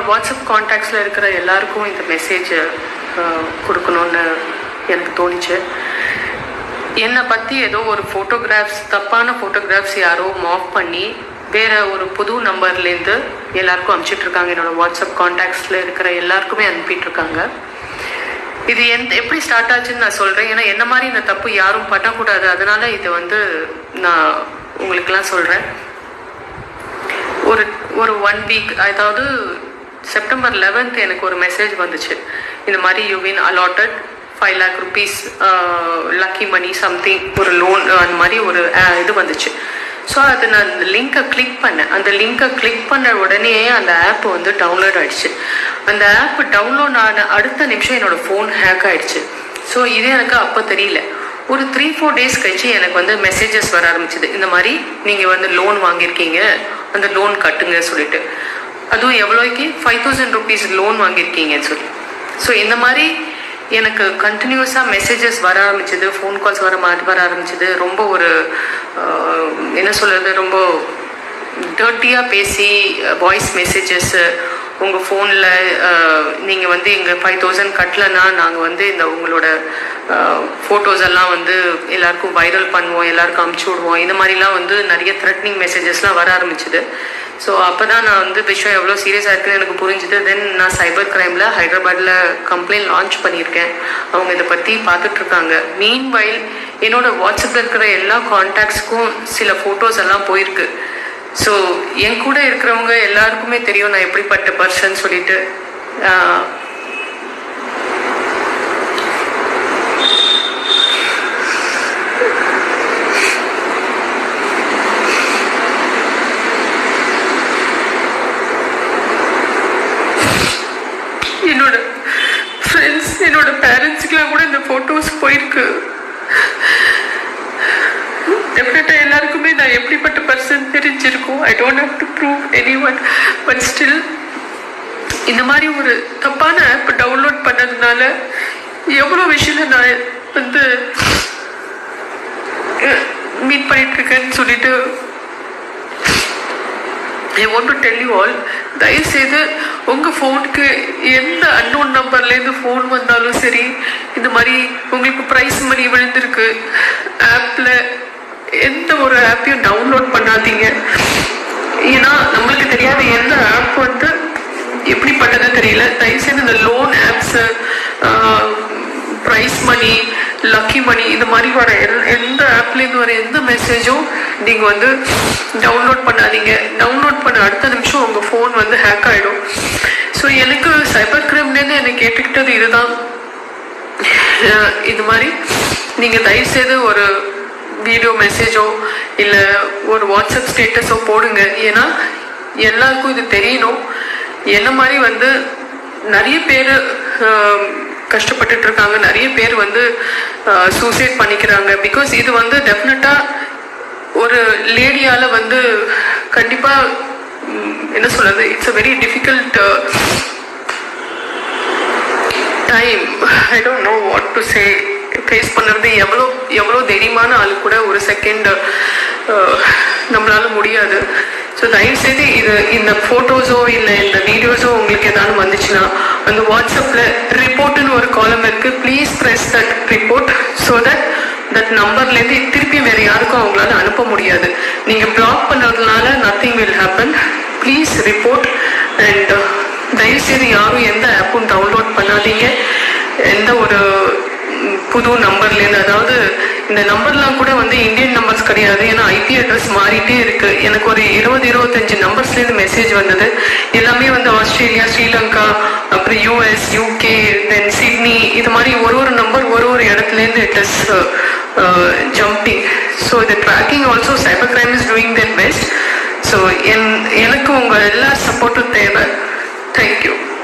WhatsApp காண்டாக்ட்ஸில் இருக்கிற எல்லாருக்கும் இந்த மெசேஜ் கொடுக்கணும்னு எனக்கு தோணுச்சு என்னை பற்றி ஏதோ ஒரு ஃபோட்டோகிராஃப்ஸ் தப்பான ஃபோட்டோகிராஃப்ஸ் யாரோ மாஃப் பண்ணி வேற ஒரு புது நம்பர்லேருந்து எல்லாருக்கும் அனுப்பிச்சிட்டு இருக்காங்க என்னோட வாட்ஸ்அப் காண்டாக்ட்ஸில் இருக்கிற எல்லாருக்குமே அனுப்பிட்டு இருக்காங்க இது எந்த எப்படி ஸ்டார்ட் ஆச்சுன்னு நான் சொல்கிறேன் ஏன்னா என்ன மாதிரி இந்த தப்பு யாரும் பண்ணக்கூடாது அதனால இது வந்து நான் உங்களுக்கெல்லாம் சொல்கிறேன் ஒரு ஒரு ஒன் வீக் அதாவது செப்டம்பர் லெவன்த் எனக்கு ஒரு மெசேஜ் வந்துச்சு இந்த மாதிரி you win allotted five lakh rupees lucky money something ஒரு லோன் அந்த மாதிரி ஒரு uh, இது வந்துச்சு ஸோ அது நான் அந்த லிங்கை கிளிக் பண்ணேன் அந்த லிங்கை கிளிக் பண்ண உடனே அந்த ஆப் வந்து டவுன்லோட் ஆயிடுச்சு அந்த ஆப் டவுன்லோட் ஆன அடுத்த நிமிஷம் என்னோட ஃபோன் ஹேக் ஆயிடுச்சு ஸோ இது எனக்கு அப்போ தெரியல ஒரு த்ரீ ஃபோர் டேஸ் கழிச்சு எனக்கு வந்து மெசேஜஸ் வர ஆரம்பிச்சது இந்த மாதிரி நீங்கள் வந்து லோன் வாங்கியிருக்கீங்க அந்த லோன் கட்டுங்க சொல்லிட்டு அதுவும் எவ்வளோக்கு ஃபைவ் தௌசண்ட் ருபீஸ் லோன் வாங்கியிருக்கீங்கன்னு சொல்லி ஸோ இந்த மாதிரி எனக்கு கண்டினியூஸாக மெசேஜஸ் வர ஆரம்பிச்சது ஃபோன் கால்ஸ் வர மாதிரி வர ஆரம்பிச்சது ரொம்ப ஒரு ஆஹ், என்ன சொல்கிறது ரொம்ப டர்ட்டியாக பேசி வாய்ஸ் மெசேஜஸ்ஸு உங்கள் ஃபோனில் நீங்கள் வந்து எங்கள் ஃபைவ் தௌசண்ட் கட்டலைன்னா நாங்கள் வந்து இந்த உங்களோட ஃபோட்டோஸ் எல்லாம் வந்து எல்லாருக்கும் வைரல் பண்ணுவோம் எல்லாருக்கும் அமுச்சு விடுவோம் இந்த மாதிரிலாம் வந்து நிறைய த்ரெட்னிங் மெசேஜஸ்லாம் வர ஆரம்பிச்சுது ஸோ அப்போ தான் நான் வந்து விஷயம் எவ்வளோ சீரியஸாக இருக்குன்னு எனக்கு புரிஞ்சுது தென் நான் சைபர் கிரைமில் ஹைதராபாத்தில் கம்ப்ளைண்ட் லான்ச் பண்ணியிருக்கேன் அவங்க இதை பற்றி பார்த்துட்டு இருக்காங்க மீன் வைல் என்னோட வாட்ஸ்அப்பில் இருக்கிற எல்லா கான்டாக்ட்ஸ்க்கும் சில ஃபோட்டோஸ் எல்லாம் போயிருக்கு ஸோ என் கூட இருக்கிறவங்க எல்லாருக்குமே தெரியும் நான் எப்படிப்பட்ட பர்சன் சொல்லிட்டு ஆஹ், என்னோட ஃப்ரெண்ட்ஸ் என்னோட பேரண்ட்ஸுக்கெல்லாம் கூட இந்த ஃபோட்டோஸ் போயிருக்கு டெஃபினட்டாக எல்லாருக்குமே நான் எப்படிப்பட்ட பர்சன் தெரிஞ்சிருக்கும் I don't have to prove any one but still இந்த மாதிரி ஒரு தப்பான ஆப் டவுன்லோட் பண்ணதுனால எவ்வளோ விஷயம் நான் வந்து மீட் பண்ணிட்டு இருக்கேன்னு சொல்லிட்டு I want to tell you all தயவுசெய்து உங்கள் ஃபோனுக்கு எந்த அன்னோன் நம்பர்லேருந்து ஃபோன் வந்தாலும் சரி இந்த மாதிரி உங்களுக்கு ப்ரைஸ் மணி விழுந்திருக்கு ஆப்பில் எந்த ஒரு ஆப்பையும் டவுன்லோட் பண்ணாதீங்க ஏன்னா நம்மளுக்கு தெரியாத எந்த ஆப் வந்து எப்படிப்பட்டது தெரியல தயவுசெய்து இந்த loan apps prize money lucky money இந்த மாதிரி வர எல்- எந்த ஆப்லேருந்து வர எந்த மெசேஜும் நீங்கள் வந்து டவுன்லோட் பண்ணாதீங்க டவுன்லோட் பண்ண அடுத்த நிமிஷம் உங்கள் ஃபோன் வந்து ஹேக் ஆகிடும் ஸோ எனக்கு சைபர் கிரைம்லேருந்து என்னை கேட்டுக்கிட்டது இதுதான் அஹ் இது மாதிரி நீங்கள் தயவுசெய்து ஒரு வீடியோ மெசேஜோ இல்லை ஒரு வாட்ஸ்அப் ஸ்டேட்டஸோ போடுங்க ஏன்னா எல்லாருக்கும் இது தெரியணும் என்ன மாதிரி வந்து நிறைய பேர் கஷ்டப்பட்டுட்டு இருக்காங்க நிறைய பேர் வந்து சூசைட் பண்ணிக்கிறாங்க பிகாஸ் இது வந்து டெஃபினட்டாக ஒரு லேடியால் வந்து கண்டிப்பாக என்ன சொல்றது it's a very difficult time I don't know what to say face பண்ணுறது எவ்வளோ எவ்வளோ தைரியமான ஆளு கூட ஒரு செகண்ட் நம்மளால முடியாது ஸோ தயவுசெய்து இது இந்த ஃபோட்டோஸோ இல்லை இந்த வீடியோஸோ உங்களுக்கு ஏதாவது வந்துச்சுன்னா அந்த வாட்ஸ்அப்பில் ரிப்போர்ட்னு ஒரு காலம் இருக்குது please press that report so that that நம்பர்லேருந்து திருப்பி வேறு யாருக்கும் அவங்களால அனுப்ப முடியாது நீங்கள் பிளாக் பண்ணதுனால nothing will happen please report and தயவுசெய்து யாரும் எந்த ஆப்பும் டவுன்லோட் பண்ணாதீங்க எந்த ஒரு ம், புது நம்பர்லேருந்து அதாவது இந்த நம்பர்லாம் கூட வந்து இந்தியன் நம்பர்ஸ் கிடையாது ஏன்னா ஐபி அட்ரஸ் மாறிட்டே இருக்கு எனக்கு ஒரு இருபது இருபத்தஞ்சு நம்பர்ஸ்லேருந்து மெசேஜ் வந்தது எல்லாமே வந்து ஆஸ்திரேலியா ஸ்ரீலங்கா அப்புறம் யூஎஸ் யூகே தென் சிட்னி இது மாதிரி ஒரு ஒரு நம்பர் ஒரு ஒரு இடத்துலேருந்து இட் இஸ் ஜம்பிங் ஸோ இது tracking also cyber crime is doing then best so என் எனக்கு உங்கள் எல்லா சப்போர்ட்டும் தேவை தேங்க்யூ